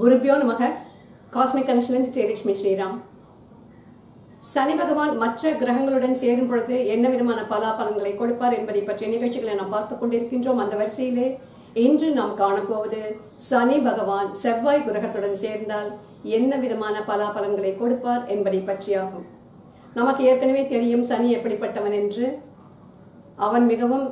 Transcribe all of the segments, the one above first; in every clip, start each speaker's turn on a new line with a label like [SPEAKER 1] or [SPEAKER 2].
[SPEAKER 1] குருபியோ நமக காஸ்மிக் கனெக்ஷன்லேருந்து ஜெயலட்சுமி ஸ்ரீராம் சனி பகவான் மற்ற கிரகங்களுடன் சேரும் பொழுது என்ன விதமான பலாபலன்களை கொடுப்பார் என்பதை பற்றிய நிகழ்ச்சிகளை நாம் பார்த்துக் கொண்டிருக்கின்றோம் அந்த வரிசையிலே இன்று நாம் காணப்போவது சனி பகவான் செவ்வாய் கிரகத்துடன் சேர்ந்தால் என்ன விதமான பலாபலன்களை கொடுப்பார் என்பதை பற்றியாகும் நமக்கு ஏற்கனவே தெரியும் சனி எப்படிப்பட்டவன் என்று அவன் மிகவும்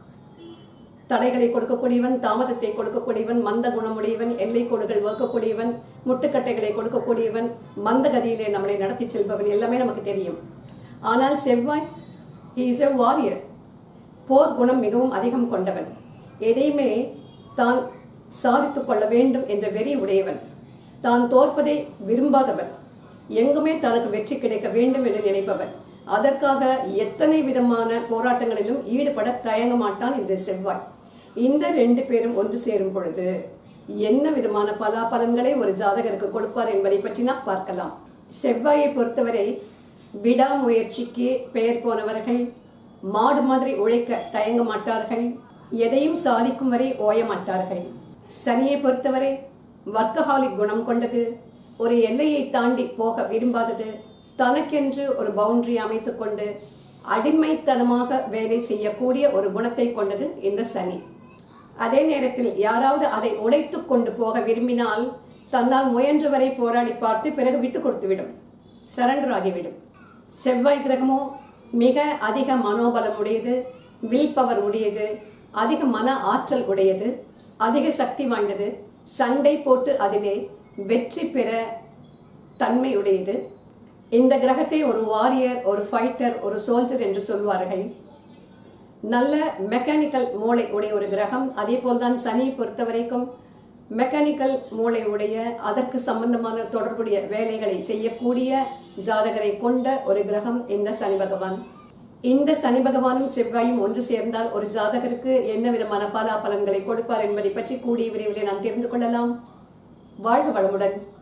[SPEAKER 1] தடைகளை கொடுக்கக்கூடியவன் தாமதத்தை கொடுக்கக்கூடியவன் மந்த குணமுடையவன் எல்லை கோடுகள் வகுக்கக்கூடியவன் முட்டுக்கட்டைகளை கொடுக்கக்கூடியவன் மந்த கதியிலே நம்மளை நடத்தி செல்பவன் எல்லாமே நமக்கு தெரியும் ஆனால் செவ்வாய் இஸ் எ வாரியர் போர் குணம் மிகவும் அதிகம் கொண்டவன் எதையுமே தான் சாதித்துக் கொள்ள வேண்டும் என்ற வெறி உடையவன் தான் தோற்பதை விரும்பாதவன் எங்குமே தனக்கு வெற்றி கிடைக்க வேண்டும் என்று நினைப்பவன் அதற்காக எத்தனை விதமான போராட்டங்களிலும் ஈடுபட தயங்க மாட்டான் இந்த செவ்வாய் இந்த ரெண்டு பேரும் ஒன்று சேரும் பொழுது என்ன விதமான பலாபலன்களை ஒரு ஜாதகருக்கு கொடுப்பார் என்பதை பற்றி நாம் பார்க்கலாம் செவ்வாயை பொறுத்தவரை விடாமுயற்சிக்கு பெயர் போனவர்கள் மாடு மாதிரி உழைக்க தயங்க மாட்டார்கள் எதையும் சாதிக்கும் வரை ஓய மாட்டார்கள் சனியை பொறுத்தவரை வர்க்கஹாலிக் குணம் கொண்டது ஒரு எல்லையை தாண்டி போக விரும்பாதது தனக்கென்று ஒரு பவுண்டரி அமைத்துக் கொண்டு அடிமைத்தனமாக வேலை செய்யக்கூடிய ஒரு குணத்தை கொண்டது இந்த சனி அதே நேரத்தில் யாராவது அதை உடைத்து கொண்டு போக விரும்பினால் தன்னால் முயன்றவரை போராடி பார்த்து பிறகு விட்டு கொடுத்துவிடும் சரண்டர் ஆகிவிடும் செவ்வாய் கிரகமோ மிக அதிக மனோபலம் உடையது வில் பவர் உடையது அதிக மன ஆற்றல் உடையது அதிக சக்தி வாய்ந்தது சண்டை போட்டு அதிலே வெற்றி பெற தன்மை உடையது இந்த கிரகத்தை ஒரு வாரியர் ஒரு ஃபைட்டர் ஒரு சோல்ஜர் என்று சொல்வார்கள் நல்ல மெக்கானிக்கல் மூளை உடைய ஒரு கிரகம் அதே போல்தான் சனி பொறுத்த வரைக்கும் மெக்கானிக்கல் மூளை உடைய அதற்கு சம்பந்தமான தொடர்புடைய வேலைகளை செய்யக்கூடிய ஜாதகரை கொண்ட ஒரு கிரகம் இந்த சனி பகவான் இந்த சனி பகவானும் செவ்வாயும் ஒன்று சேர்ந்தால் ஒரு ஜாதகருக்கு என்ன விதமான பலாபலன்களை கொடுப்பார் என்பதை பற்றி கூடிய விரைவில் நாம் தெரிந்து கொள்ளலாம் வாழ்க வளமுடன்